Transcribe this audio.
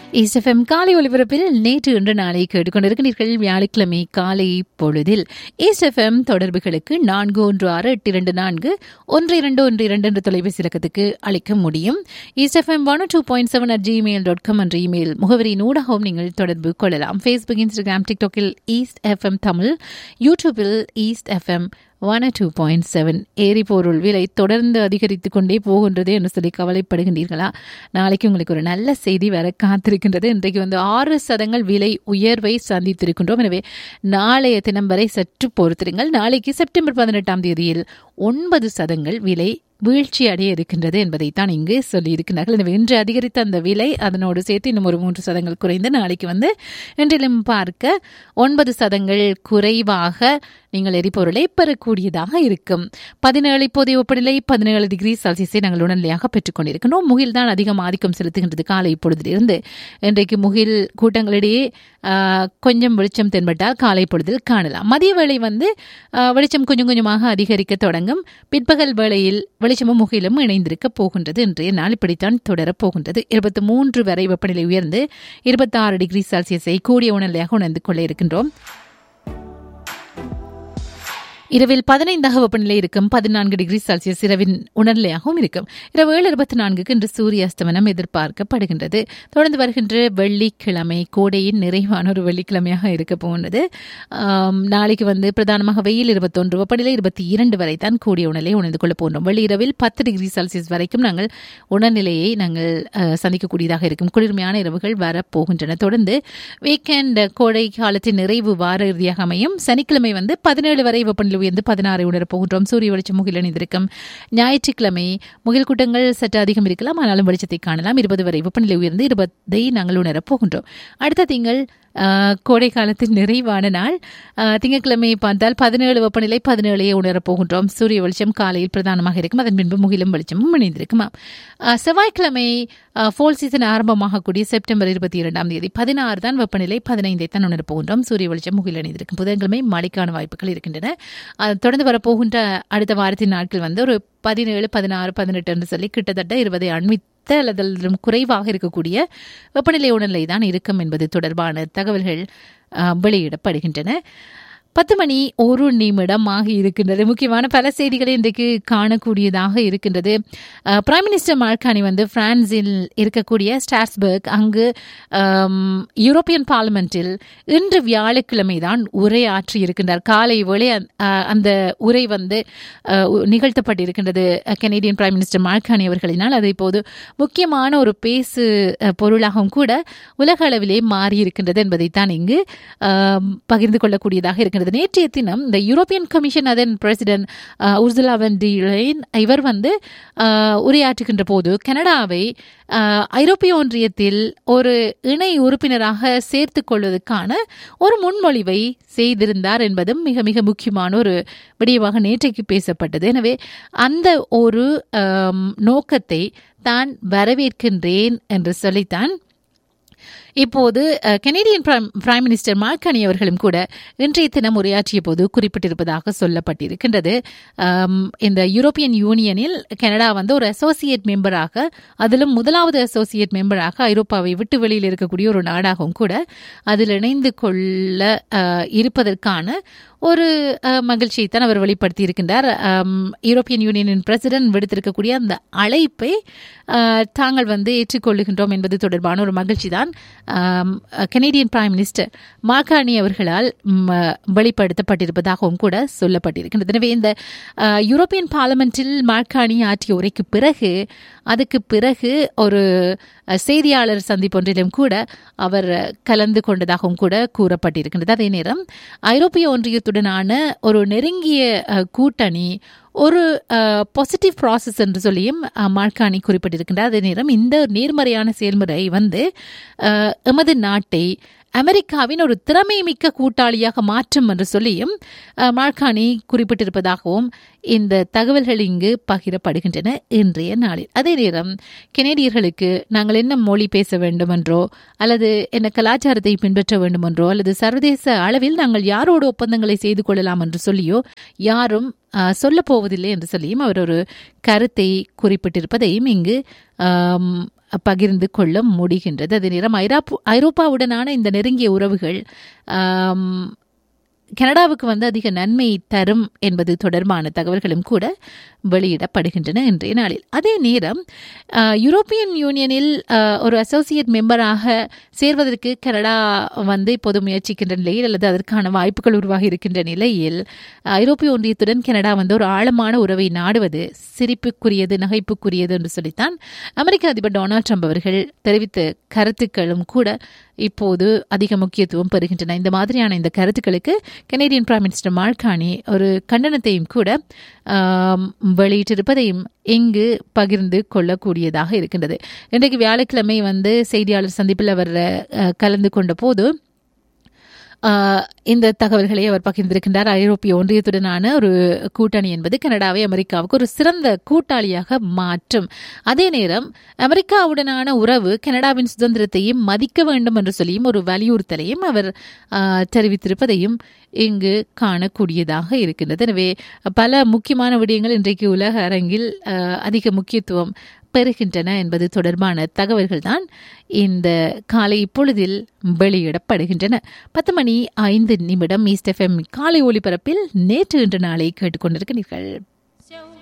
இஸ்எஃப்எம் காலை ஒலிபரப்பில் நேற்று இன்று நாளை கேட்டுக்கொண்டிருக்கிறீர்கள் வியாழக்கிழமை காலை பொழுதில் இஸ்எஃப்எம் தொடர்புகளுக்கு நான்கு ஒன்று ஆறு எட்டு இரண்டு நான்கு ஒன்று இரண்டு ஒன்று இரண்டு என்ற தொலைபேசி இலக்கத்துக்கு அழைக்க முடியும் east FM one two point seven at Gmail dot com என்ற இமெயில் முகவரியின் ஊடாகவும் நீங்கள் தொடர்பு கொள்ளலாம் ஃபேஸ்புக் இன்ஸ்டாகிராம் டிக்டாக்கில் ஈஸ்ட் எஃப்எம் தமிழ் யூடியூபில் east FM one two point seven எரிபொருள் விலை தொடர்ந்து அதிகரித்து கொண்டே போகின்றது என்று சொல்லி கவலைப்படுகின்றீர்களா நாளைக்கு உங்களுக்கு ஒரு நல்ல செய்தி வர காத்திருக்கின்றது இன்றைக்கு வந்து ஆறு சதங்கள் விலை உயர்வை சந்தித்திருக்கின்றோம் எனவே நாளைய தினம் வரை சற்று பொறுத்திருங்கள் நாளைக்கு செப்டம்பர் பதினெட்டாம் தேதியில் ஒன்பது சதங்கள் விலை வீழ்ச்சி அடைய இருக்கின்றது என்பதைத்தான் இங்கு சொல்லியிருக்கிறார்கள் எனவே இன்று அதிகரித்த அந்த விலை அதனோடு சேர்த்து இன்னும் ஒரு மூன்று சதங்கள் குறைந்து நாளைக்கு வந்து இன்றிலும் பார்க்க ஒன்பது சதங்கள் குறைவாக நீங்கள் எரிபொருளை பெறக்கூடியதாக இருக்கும் பதினேழு இப்போதைய வெப்பநிலை பதினேழு டிகிரி செல்சியஸை நாங்கள் உடனடியாக பெற்றுக்கொண்டிருக்கின்றோம் முகில் தான் அதிகம் ஆதிக்கம் செலுத்துகின்றது காலை பொழுதிலிருந்து இன்றைக்கு முகில் கூட்டங்களிடையே கொஞ்சம் வெளிச்சம் தென்பட்டால் காலை பொழுதில் காணலாம் மதிய வேளை வந்து வெளிச்சம் கொஞ்சம் கொஞ்சமாக அதிகரிக்க தொடங்கும் பிற்பகல் வேளையில் வெளிச்சமும் முகிலும் இணைந்திருக்க போகின்றது இன்றைய நாள் இப்படித்தான் தொடரப் போகின்றது இருபத்தி மூன்று வரை வெப்பநிலை உயர்ந்து இருபத்தாறு டிகிரி செல்சியஸை கூடிய உணர்நிலையாக உணர்ந்து கொள்ள இருக்கின்றோம் இரவில் பதினைந்தாக வெப்பநிலை இருக்கும் பதினான்கு டிகிரி செல்சியஸ் இரவின் உணர்நிலையாகவும் இருக்கும் இரவு ஏழு இருபத்தி நான்குக்கு இன்று சூரிய அஸ்தமனம் எதிர்பார்க்கப்படுகின்றது தொடர்ந்து வருகின்ற வெள்ளிக்கிழமை கோடையின் நிறைவான ஒரு வெள்ளிக்கிழமையாக இருக்க போகின்றது நாளைக்கு வந்து பிரதானமாக வெயில் இருபத்தொன்று வெப்பநிலை இருபத்தி இரண்டு வரை தான் கூடிய உணர்நிலை உணர்ந்து கொள்ள போன்றோம் வெள்ளி இரவில் பத்து டிகிரி செல்சியஸ் வரைக்கும் நாங்கள் உணர்நிலையை நாங்கள் சந்திக்கக்கூடியதாக இருக்கும் குளிர்மையான இரவுகள் வரப்போகின்றன தொடர்ந்து வீக்கெண்ட் கோடை காலத்தின் நிறைவு வார இறுதியாக அமையும் சனிக்கிழமை வந்து பதினேழு வரை வெப்பநிலை உயர்ந்து பதினாறை உணரப் போகின்றோம் சூரிய வெளிச்சம் முகில் அணிந்திருக்கும் ஞாயிற்றுக்கிழமை முகில் கூட்டங்கள் சற்று அதிகம் இருக்கலாம் ஆனாலும் வெளிச்சத்தை காணலாம் இருபது வரை வெப்பநிலை உயர்ந்து இருபதை நாங்கள் உணரப் போகின்றோம் அடுத்த திங்கள் கோடை காலத்தின் நிறைவான நாள் திங்கட்கிழமை பார்த்தால் பதினேழு வெப்பநிலை பதினேழையே உணரப் போகின்றோம் சூரிய வெளிச்சம் காலையில் பிரதானமாக இருக்கும் அதன் பின்பு முகிலும் வெளிச்சமும் இணைந்திருக்குமா செவ்வாய்க்கிழமை ஃபோல் சீசன் ஆரம்பமாகக்கூடிய செப்டம்பர் இருபத்தி இரண்டாம் தேதி பதினாறு தான் வெப்பநிலை பதினைந்தை தான் உணரப் போகின்றோம் சூரிய வெளிச்சம் முகில் அணிந்திருக்கும் புதன்கிழமை மழைக்கான வாய்ப்புகள் இருக்கின்றன தொடர்ந்து வரப்போகின்ற அடுத்த வாரத்தின் நாட்கள் வந்து ஒரு பதினேழு பதினாறு பதினெட்டு என்று சொல்லி கிட்டத்தட்ட இருபதை அண்மித்த அல்லது குறைவாக இருக்கக்கூடிய வெப்பநிலை உணர்நிலை தான் இருக்கும் என்பது தொடர்பான தகவல்கள் வெளியிடப்படுகின்றன பத்து மணி ஒரு நிமிடம் ஆகி இருக்கின்றது முக்கியமான பல செய்திகளை இன்றைக்கு காணக்கூடியதாக இருக்கின்றது பிரைம் மினிஸ்டர் மார்கானி வந்து பிரான்சில் இருக்கக்கூடிய ஸ்டார்ஸ்பர்க் அங்கு யூரோப்பியன் பார்லிமெண்டில் இன்று வியாழக்கிழமை தான் உரையாற்றி இருக்கின்றார் காலை வேளை அந்த உரை வந்து நிகழ்த்தப்பட்டிருக்கின்றது கனேடியன் பிரைம் மினிஸ்டர் மார்கானி அவர்களினால் அது இப்போது முக்கியமான ஒரு பேசு பொருளாகவும் கூட உலக அளவிலே மாறியிருக்கின்றது என்பதைத்தான் இங்கு பகிர்ந்து கொள்ளக்கூடியதாக இருக்கின்றது இருக்கிறது நேற்றைய தினம் இந்த யூரோப்பியன் கமிஷன் அதன் பிரசிடென்ட் உர்சுலா வெண்டிலைன் இவர் வந்து உரையாற்றுகின்ற போது கனடாவை ஐரோப்பிய ஒன்றியத்தில் ஒரு இணை உறுப்பினராக சேர்த்து கொள்வதற்கான ஒரு முன்மொழிவை செய்திருந்தார் என்பதும் மிக மிக முக்கியமான ஒரு விடயமாக நேற்றைக்கு பேசப்பட்டது எனவே அந்த ஒரு நோக்கத்தை தான் வரவேற்கின்றேன் என்று சொல்லித்தான் இப்போது கெனடியன் பிரைம் மினிஸ்டர் மார்கானி அவர்களும் கூட இன்றைய தினம் உரையாற்றிய போது குறிப்பிட்டிருப்பதாக சொல்லப்பட்டிருக்கின்றது இந்த யூரோப்பியன் யூனியனில் கனடா வந்து ஒரு அசோசியேட் மெம்பராக அதிலும் முதலாவது அசோசியேட் மெம்பராக ஐரோப்பாவை விட்டு வெளியில் இருக்கக்கூடிய ஒரு நாடாகவும் கூட அதில் இணைந்து கொள்ள இருப்பதற்கான ஒரு மகிழ்ச்சியை தான் அவர் வெளிப்படுத்தி இருக்கின்றார் யூரோப்பியன் யூனியனின் பிரசிடென்ட் விடுத்திருக்கக்கூடிய அந்த அழைப்பை தாங்கள் வந்து ஏற்றுக்கொள்ளுகின்றோம் என்பது தொடர்பான ஒரு மகிழ்ச்சி தான் கனேடியன் பிரைம் மினிஸ்டர் மாகாணி அவர்களால் வெளிப்படுத்தப்பட்டிருப்பதாகவும் கூட சொல்லப்பட்டிருக்கின்றது எனவே இந்த யூரோப்பியன் பார்லமெண்டில் மார்காணி ஆற்றிய உரைக்கு பிறகு அதுக்கு பிறகு ஒரு செய்தியாளர் சந்திப்பொன்றிலும் கூட அவர் கலந்து கொண்டதாகவும் கூட கூறப்பட்டிருக்கின்றது அதே நேரம் ஐரோப்பிய ஒன்றியத்துடனான ஒரு நெருங்கிய கூட்டணி ஒரு பாசிட்டிவ் ப்ராசஸ் என்று சொல்லியும் மார்கானி குறிப்பிட்டிருக்கின்றார் அதே நேரம் இந்த நேர்மறையான செயல்முறை வந்து எமது நாட்டை அமெரிக்காவின் ஒரு திறமை மிக்க கூட்டாளியாக மாற்றும் என்று சொல்லியும் மார்கானி குறிப்பிட்டிருப்பதாகவும் இந்த தகவல்கள் இங்கு பகிரப்படுகின்றன இன்றைய நாளில் அதே நேரம் கெனடியர்களுக்கு நாங்கள் என்ன மொழி பேச வேண்டும் என்றோ அல்லது என்ன கலாச்சாரத்தை பின்பற்ற வேண்டும் என்றோ அல்லது சர்வதேச அளவில் நாங்கள் யாரோடு ஒப்பந்தங்களை செய்து கொள்ளலாம் என்று சொல்லியோ யாரும் சொல்ல போவதில்லை என்று சொல்லியும் அவர் ஒரு கருத்தை குறிப்பிட்டிருப்பதையும் இங்கு பகிர்ந்து கொள்ள முடிகின்றது அதே நேரம் ஐரோப்பு ஐரோப்பாவுடனான இந்த நெருங்கிய உறவுகள் ஆம், கனடாவுக்கு வந்து அதிக நன்மை தரும் என்பது தொடர்பான தகவல்களும் கூட வெளியிடப்படுகின்றன இன்றைய நாளில் அதே நேரம் அஹ், யூரோப்பியன் யூனியனில் அஹ், ஒரு அசோசியேட் மெம்பராக சேர்வதற்கு கனடா வந்து இப்போது முயற்சிக்கின்ற நிலையில் அல்லது அதற்கான வாய்ப்புகள் உருவாகி இருக்கின்ற நிலையில் ஐரோப்பிய ஒன்றியத்துடன் கனடா வந்து ஒரு ஆழமான உறவை நாடுவது சிரிப்புக்குரியது நகைப்புக்குரியது என்று சொல்லித்தான் அமெரிக்க அதிபர் டொனால்ட் ட்ரம்ப் அவர்கள் தெரிவித்த கருத்துக்களும் கூட இப்போது அதிக முக்கியத்துவம் பெறுகின்றன இந்த மாதிரியான இந்த கருத்துக்களுக்கு கனேடியன் பிரைம் மினிஸ்டர் மார்கானி ஒரு கண்டனத்தையும் கூட ஆம், வெளியிட்டிருப்பதையும் இங்கு பகிர்ந்து கொள்ளக்கூடியதாக இருக்கின்றது இன்றைக்கு வியாழக்கிழமை வந்து செய்தியாளர் சந்திப்பில் அவர் அஹ், கலந்து கொண்ட போது ஆஹ் இந்த தகவல்களை அவர் பகிர்ந்திருக்கின்றார் ஐரோப்பிய ஒன்றியத்துடனான ஒரு கூட்டணி என்பது கனடாவை அமெரிக்காவுக்கு ஒரு சிறந்த கூட்டாளியாக மாற்றும் அதே நேரம் அமெரிக்காவுடனான உறவு கனடாவின் சுதந்திரத்தையும் மதிக்க வேண்டும் என்று சொல்லியும் ஒரு வலியுறுத்தலையும் அவர் ஆஹ், தெரிவித்திருப்பதையும் இங்கு காணக்கூடியதாக இருக்கின்றது எனவே பல முக்கியமான விடயங்கள் இன்றைக்கு உலக அரங்கில் ஆஹ், அதிக முக்கியத்துவம் பெறுகின்றன என்பது தொடர்பான தகவல்கள் தான் இந்த காலை இப்பொழுதில் வெளியிடப்படுகின்றன பத்து மணி ஐந்து நிமிடம் ஈஸ்ட் எஃப்எம் காலை ஒலிபரப்பில் நேற்று இன்று நாளை கேட்டுக்கொண்டிருக்கிறீர்கள்